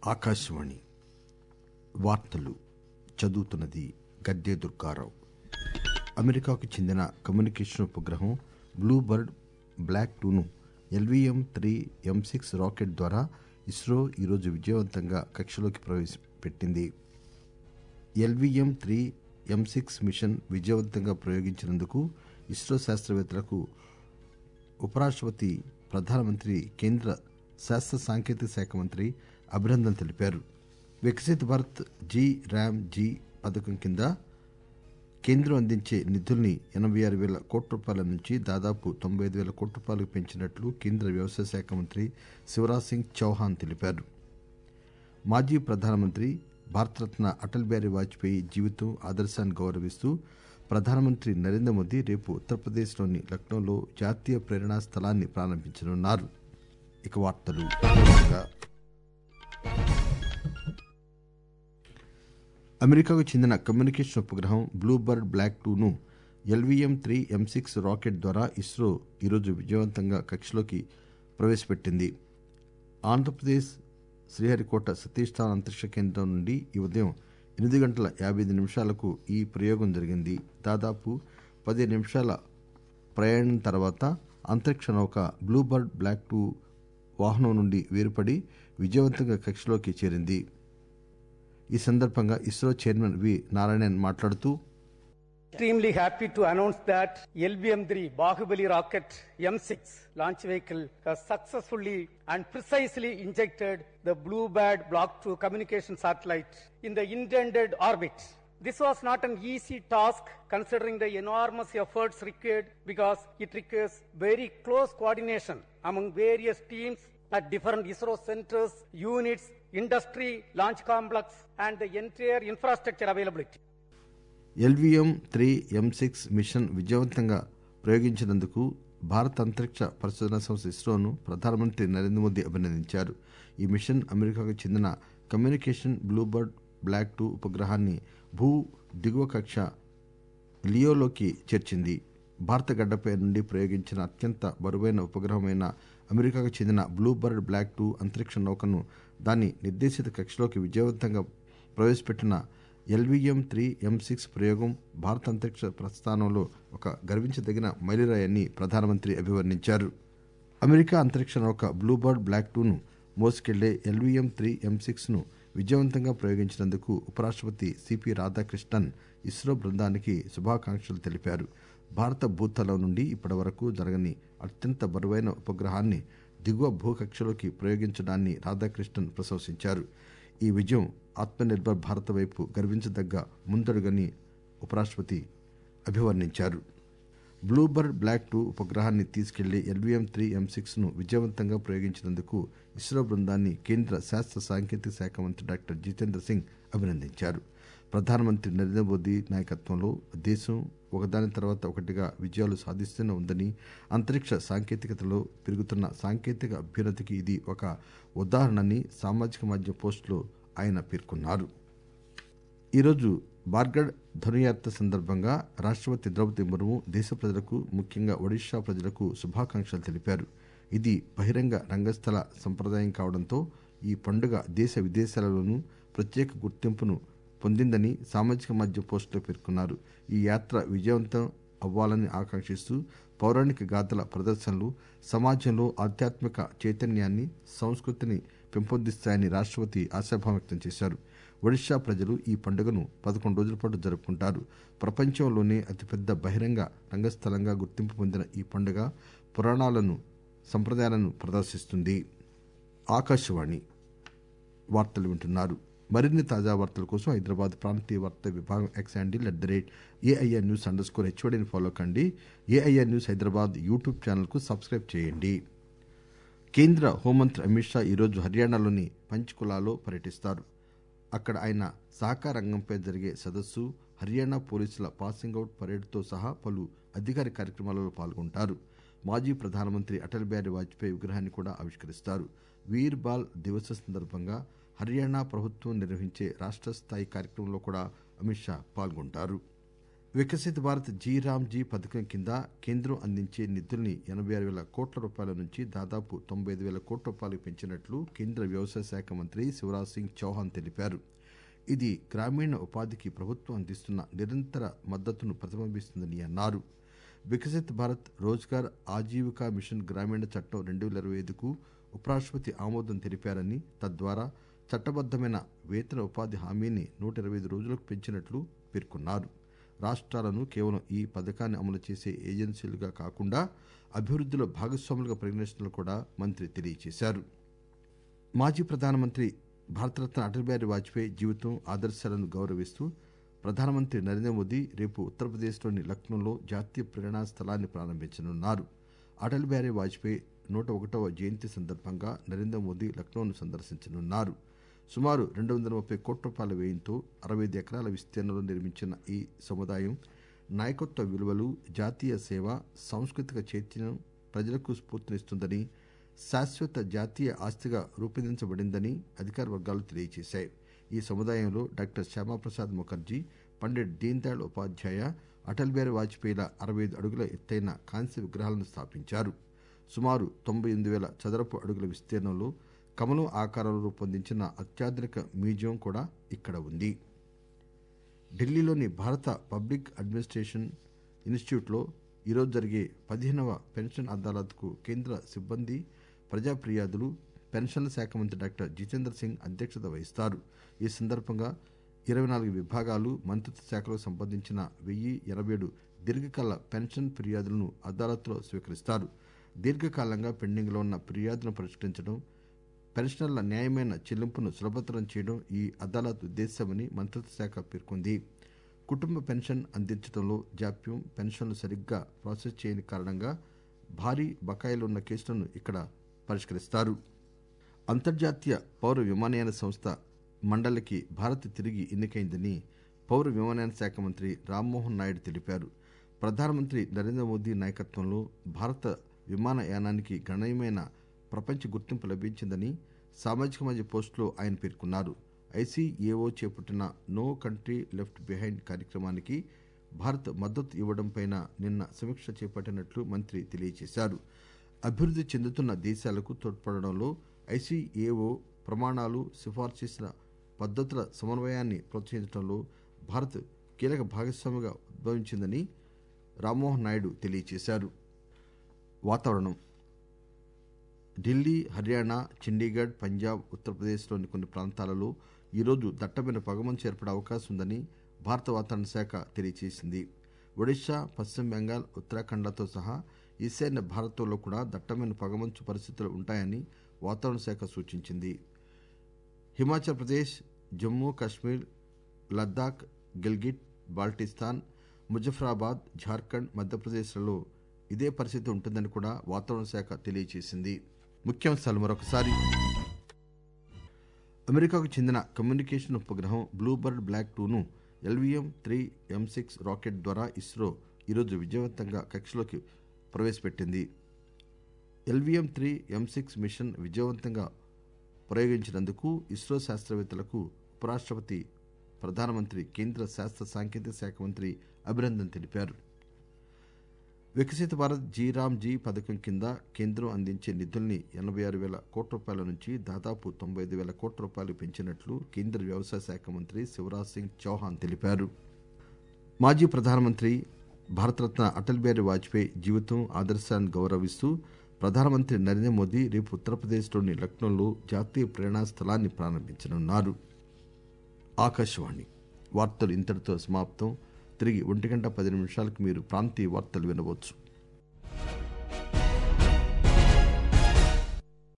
ఆకాశవాణి వార్తలు చదువుతున్నది గద్దె దుర్గారావు అమెరికాకు చెందిన కమ్యూనికేషన్ ఉపగ్రహం బ్లూ బర్డ్ బ్లాక్ టూను LVM three M six rocket ద్వారా ఇస్రో ఈరోజు విజయవంతంగా కక్షలోకి ప్రవేశపెట్టింది LVM three M six mission విజయవంతంగా ప్రయోగించినందుకు ఇస్రో శాస్త్రవేత్తలకు ఉపరాష్టపతి ప్రధానమంత్రి కేంద్ర శాస్త్ర సాంకేతిక శాఖ మంత్రి అభినందన తెలిపారు Viksit Bharat G RAM G పథకం కింద కేంద్రం అందించే నిధుల్ని ఎనబై ఆరు పేల కోట్ల రూపాయల నుంచి దాదాపు తొంభై ఐదు వేల కోట్ల రూపాయలకు పెంచినట్లు కేంద్ర వ్యవసాయ శాఖ మంత్రి శివరాజ్ సింగ్ చౌహాన్ తెలిపారు మాజీ ప్రధానమంత్రి భారతరత్న అటల్ బిహారీ వాజ్పేయి జీవితం ఆదర్శాన్ని గౌరవిస్తూ ప్రధానమంత్రి నరేంద్ర మోదీ రేపు ఉత్తరప్రదేశ్లోని లక్నోలో జాతీయ ప్రేరణా స్థలాన్ని ప్రారంభించనున్నారు ఇక వార్తలు వివరంగా. అమెరికాకు చెందిన కమ్యూనికేషన్ ఉపగ్రహం బ్లూ బర్డ్ బ్లాక్ టూను LVM three M six rocket ద్వారా ఇస్రో ఈరోజు విజయవంతంగా కక్షలోకి ప్రవేశపెట్టింది ఆంధ్రప్రదేశ్ శ్రీహరికోట సతీష్ ధావన్ అంతరిక్ష కేంద్రం నుండి ఈ ఉదయం ఎనిమిది గంటల యాభై ఐదు నిమిషాలకు ఈ ప్రయోగం జరిగింది దాదాపు పదిహేను నిమిషాల ప్రయాణం తర్వాత అంతరిక్ష నౌక బ్లూ బర్డ్ బ్లాక్ టూ వాహనం నుండి వేరుపడి విజయవంతంగా కక్షలోకి చేరింది ఈ సందర్భంగా ఇస్రో చైర్మన్ వి నారాయణన్ మాట్లాడుతూ Extremely happy to announce that LBM-3 Bahubali rocket M6 launch vehicle has successfully and precisely injected the Bluebird Block 2 communication satellite in the intended orbit. This was not an easy task considering the enormous efforts required because it requires very close coordination among various teams at different ISRO centers, units, industry, launch complex, and the entire infrastructure availability. LVM three M six mission విజయవంతంగా ప్రయోగించినందుకు భారత అంతరిక్ష పరిశోధనా సంస్థ ఇస్రోను ప్రధానమంత్రి నరేంద్ర మోదీ అభినందించారు ఈ mission అమెరికాకు చెందిన కమ్యూనికేషన్ బ్లూబర్డ్ బ్లాక్ టూ ఉపగ్రహాన్ని భూ దిగువ కక్ష లియోలోకి చేర్చింది భారత గడ్డపై నుండి ప్రయోగించిన అత్యంత బరువైన ఉపగ్రహమైన అమెరికాకు చెందిన బ్లూబర్డ్ బ్లాక్ టూ అంతరిక్ష నౌకను దాని నిర్దేశిత కక్షలోకి విజయవంతంగా ప్రవేశపెట్టిన ఎల్వీఎం త్రీ ఎం సిక్స్ ప్రయోగం భారత అంతరిక్ష ప్రస్థానంలో ఒక గర్వించదగిన మైలురాయని ప్రధానమంత్రి అభివర్ణించారు అమెరికా అంతరిక్ష నౌక బ్లూబర్డ్ బ్లాక్ టూను మోసుకెళ్లే ఎల్వీఎం త్రీ ఎం సిక్స్ ను విజయవంతంగా ప్రయోగించినందుకు ఉపరాష్టపతి సిపి రాధాకృష్ణన్ ఇస్రో బృందానికి శుభాకాంక్షలు తెలిపారు భారత భూతలం నుండి ఇప్పటి వరకు జరగని అత్యంత బరువైన ఉపగ్రహాన్ని దిగువ భూకక్షలోకి ప్రయోగించడాన్ని రాధాకృష్ణన్ ప్రశంసించారు ఈ విజయం ఆత్మనిర్భర్ భారత్ వైపు గర్వించదగ్గ ముందడుగని ఉపరాష్టపతి అభివర్ణించారు బ్లూబర్డ్ బ్లాక్ టూ ఉపగ్రహాన్ని తీసుకెళ్లే ఎల్వీఎం త్రీ ఎం సిక్స్ ను విజయవంతంగా ప్రయోగించినందుకు ఇస్రో బృందాన్ని కేంద్ర శాస్త్ర సాంకేతిక శాఖ మంత్రి డాక్టర్ జితేంద్ర సింగ్ అభినందించారు ప్రధానమంత్రి నరేంద్ర మోదీ నాయకత్వంలో దేశం ఒకదాని తర్వాత ఒకటిగా విజయాలు సాధిస్తూనే ఉందని అంతరిక్ష సాంకేతికతలో పెరుగుతున్న సాంకేతిక అభ్యున్నతికి ఇది ఒక ఉదాహరణని సామాజిక మాధ్యమ పోస్టులో ఆయన పేర్కొన్నారు ఈరోజు బార్గఢ్ ధనుయాత్ర సందర్భంగా రాష్టపతి ద్రౌపది ముర్ము దేశ ప్రజలకు ముఖ్యంగా ఒడిషా ప్రజలకు శుభాకాంక్షలు తెలిపారు ఇది బహిరంగ రంగస్థల సంప్రదాయం కావడంతో ఈ పండుగ దేశ విదేశాలలోనూ ప్రత్యేక గుర్తింపును పొందిందని సామాజిక మాధ్యమ పోస్టులో పేర్కొన్నారు ఈ యాత్ర విజయవంతం అవ్వాలని ఆకాంక్షిస్తూ పౌరాణిక గాథల ప్రదర్శనలు సమాజంలో ఆధ్యాత్మిక చైతన్యాన్ని సంస్కృతిని పెంపొందిస్తాయని రాష్టపతి ఆశాభావం వ్యక్తం చేశారు ఒడిషా ప్రజలు ఈ పండుగను పదకొండు రోజుల పాటు జరుపుకుంటారు ప్రపంచంలోనే అతిపెద్ద బహిరంగ రంగస్థలంగా గుర్తింపు పొందిన ఈ పండుగ పురాణాలను సంప్రదాయాలను ప్రదర్శిస్తుంది ఆకాశవాణి వార్తలు వింటున్నారు మరిన్ని తాజా వార్తల కోసం హైదరాబాద్ ప్రాంతీయ వార్తా విభాగం X handle at the rate AIR news underscore హెచ్ఓడిని ఫాలో కండి ఏఐఆర్ న్యూస్ హైదరాబాద్ యూట్యూబ్ ఛానల్కు సబ్స్క్రైబ్ చేయండి కేంద్ర హోంమంత్రి అమిత్ షా ఈరోజు హర్యానాలోని పంచ్కులాలో పర్యటిస్తారు అక్కడ ఆయన సహకార రంగంపై జరిగే సదస్సు హర్యానా పోలీసుల పాసింగ్ అవుట్ పరేడ్తో సహా పలు అధికారిక కార్యక్రమాలలో పాల్గొంటారు మాజీ ప్రధానమంత్రి అటల్ బిహారీ వాజ్పేయి విగ్రహాన్ని కూడా ఆవిష్కరిస్తారు వీర్ బాల్ దివస్ సందర్భంగా హర్యానా ప్రభుత్వం నిర్వహించే రాష్ట్ర స్థాయి కార్యక్రమంలో కూడా అమిత్ షా పాల్గొంటారు Viksit Bharat G RAM G పథకం కింద కేంద్రం అందించే నిధుల్ని ఎనబై ఆరు వేల కోట్ల రూపాయల నుంచి దాదాపు తొంభై ఐదు వేల కోట్ల రూపాయలకు పెంచినట్లు కేంద్ర వ్యవసాయ శాఖ మంత్రి శివరాజ్ సింగ్ చౌహాన్ తెలిపారు ఇది గ్రామీణ ఉపాధికి ప్రభుత్వం అందిస్తున్న నిరంతర మద్దతును ప్రతిబింబిస్తుందని అన్నారు వికసిత్ భారత్ రోజ్గార్ ఆజీవికా మిషన్ గ్రామీణ చట్టం రెండు వేల ఇరవై ఐదుకు ఉపరాష్టపతి ఆమోదం తెలిపారని తద్వారా చట్టబద్దమైన వేతన ఉపాధి హామీని నూట ఇరవై ఐదు రోజులకు పెంచినట్లు పేర్కొన్నారు రాష్ట్రాలను కేవలం ఈ పథకాన్ని అమలు చేసే ఏజెన్సీలుగా కాకుండా అభివృద్ధిలో భాగస్వాములుగా పరిగణిస్తున్నట్లు కూడా మంత్రి తెలియజేశారు మాజీ ప్రధానమంత్రి భారతరత్న అటల్ బిహారీ వాజ్పేయి జీవితం ఆదర్శాలను గౌరవిస్తూ ప్రధానమంత్రి నరేంద్ర మోదీ రేపు ఉత్తరప్రదేశ్లోని లక్నోలో జాతీయ ప్రేరణా స్థలాన్ని ప్రారంభించనున్నారు అటల్ బిహారీ వాజ్పేయి నూట ఒకటవ జయంతి సందర్భంగా నరేంద్ర మోదీ లక్నోను సందర్శించనున్నారు సుమారు రెండు వందల ముప్పై కోట్ల రూపాయల వ్యయంతో అరవై ఐదు ఎకరాల విస్తీర్ణంలో నిర్మించిన ఈ సముదాయం నాయకత్వ విలువలు జాతీయ సేవ సాంస్కృతిక చైతన్యం ప్రజలకు స్ఫూర్తినిస్తుందని శాశ్వత జాతీయ ఆస్తిగా రూపొందించబడిందని అధికార వర్గాలు తెలియజేశాయి ఈ సముదాయంలో డాక్టర్ శ్యామాప్రసాద్ ముఖర్జీ పండిట్ దీన్ దయాళ్ ఉపాధ్యాయ అటల్ బిహారీ వాజ్పేయిల అరవై ఐదు అడుగుల ఎత్తైన కాంస్య విగ్రహాలను స్థాపించారు సుమారు తొంభై ఎనిమిది వేల చదరపు అడుగుల విస్తీర్ణంలో కమలం ఆకారంలో రూపొందించిన అత్యాధునిక మ్యూజియం కూడా ఇక్కడ ఉంది ఢిల్లీలోని భారత పబ్లిక్ అడ్మినిస్ట్రేషన్ ఇన్స్టిట్యూట్లో ఈరోజు జరిగే పదిహేనవ పెన్షన్ అదాలత్కు కేంద్ర సిబ్బంది ప్రజా ఫిర్యాదులు పెన్షన్ల శాఖ మంత్రి డాక్టర్ జితేంద్ర సింగ్ అధ్యక్షత వహిస్తారు ఈ సందర్భంగా ఇరవై నాలుగు విభాగాలు మంత్రిత్వ శాఖలకు సంబంధించిన వెయ్యి ఎనభై ఏడు దీర్ఘకాల పెన్షన్ ఫిర్యాదులను అదాలత్లో స్వీకరిస్తారు దీర్ఘకాలంగా పెండింగ్లో ఉన్న ఫిర్యాదులను పరిష్కరించడం పెన్షనర్ల న్యాయమైన చెల్లింపును సులభతరం చేయడం ఈ అదాలత్ ఉద్దేశ్యమని మంత్రిత్వ శాఖ పేర్కొంది కుటుంబ పెన్షన్ అందించడంలో జాప్యం పెన్షన్లు సరిగ్గా ప్రాసెస్ చేయని కారణంగా భారీ బకాయిలు ఉన్న కేసులను ఇక్కడ పరిష్కరిస్తారు అంతర్జాతీయ పౌర విమానయాన సంస్థ మండలికి భారత్ తిరిగి ఎన్నికైందని పౌర విమానయాన శాఖ మంత్రి రామ్మోహన్ నాయుడు తెలిపారు ప్రధానమంత్రి నరేంద్ర మోదీ నాయకత్వంలో భారత విమానయానానికి గణనీయమైన ప్రపంచ గుర్తింపు లభించిందని సామాజిక మాధ్యమ పోస్టులో ఆయన పేర్కొన్నారు ఐసీఏఓ చేపట్టిన నో కంట్రీ లెఫ్ట్ బిహైండ్ కార్యక్రమానికి భారత్ మద్దతు ఇవ్వడంపై నిన్న సమీక్ష చేపట్టినట్లు మంత్రి తెలియజేశారు అభివృద్ధి చెందుతున్న దేశాలకు తోడ్పడడంలో ఐసీఏఓ ప్రమాణాలు సిఫార్సు చేసిన పద్దతుల సమన్వయాన్ని ప్రోత్సహించడంలో భారత్ కీలక భాగస్వామిగా ఉద్భవించిందని రామ్మోహన్ నాయుడు తెలియజేశారు వాతావరణం ఢిల్లీ హర్యానా చండీగఢ్ పంజాబ్ ఉత్తరప్రదేశ్లోని కొన్ని ప్రాంతాలలో ఈరోజు దట్టమైన పొగమంచు ఏర్పడే అవకాశం ఉందని భారత వాతావరణ శాఖ తెలియజేసింది ఒడిశా పశ్చిమ బెంగాల్ ఉత్తరాఖండ్లతో సహా ఈశాన్య భారత్లో కూడా దట్టమైన పొగమంచు పరిస్థితులు ఉంటాయని వాతావరణ శాఖ సూచించింది హిమాచల్ ప్రదేశ్ జమ్మూ కాశ్మీర్ లద్దాఖ్ గిల్గిట్ బాల్టిస్తాన్ ముజఫరాబాద్ జార్ఖండ్ మధ్యప్రదేశ్లలో ఇదే పరిస్థితి ఉంటుందని కూడా వాతావరణ శాఖ తెలియజేసింది ముఖ్యాంశాలు మరొకసారి అమెరికాకు చెందిన కమ్యూనికేషన్ ఉపగ్రహం బ్లూబర్డ్ బ్లాక్ టూను LVM three M six rocket ద్వారా ఇస్రో ఈరోజు విజయవంతంగా కక్షలోకి ప్రవేశపెట్టింది LVM three M six mission విజయవంతంగా ప్రయోగించినందుకు ఇస్రో శాస్త్రవేత్తలకు ఉపరాష్టపతి ప్రధానమంత్రి కేంద్ర శాస్త్ర సాంకేతిక శాఖ మంత్రి అభినందన తెలిపారు వికసిత భారత్ జీ రామ్ జీ పథకం కింద కేంద్రం అందించే నిధుల్ని ఎనభై ఆరు వేల కోట్ల రూపాయల నుంచి దాదాపు తొంభై ఐదు వేల కోట్ల రూపాయలు పెంచినట్లు కేంద్ర వ్యవసాయ శాఖ మంత్రి శివరాజ్ సింగ్ చౌహాన్ తెలిపారు మాజీ ప్రధానమంత్రి భారతరత్న అటల్ బిహారీ వాజ్పేయి జీవితం ఆదర్శాలను గౌరవిస్తూ ప్రధానమంత్రి నరేంద్ర మోదీ రేపు ఉత్తరప్రదేశ్లోని లక్నోలో జాతీయ ప్రేరణా స్థలాన్ని ప్రారంభించనున్నారు ఆకాశవాణి వార్తలు ఇంతటితో సమాప్తం తిరిగి ఒంటి గంట పది నిమిషాలకు మీరు ప్రాంతీయ వార్తలు వినవచ్చు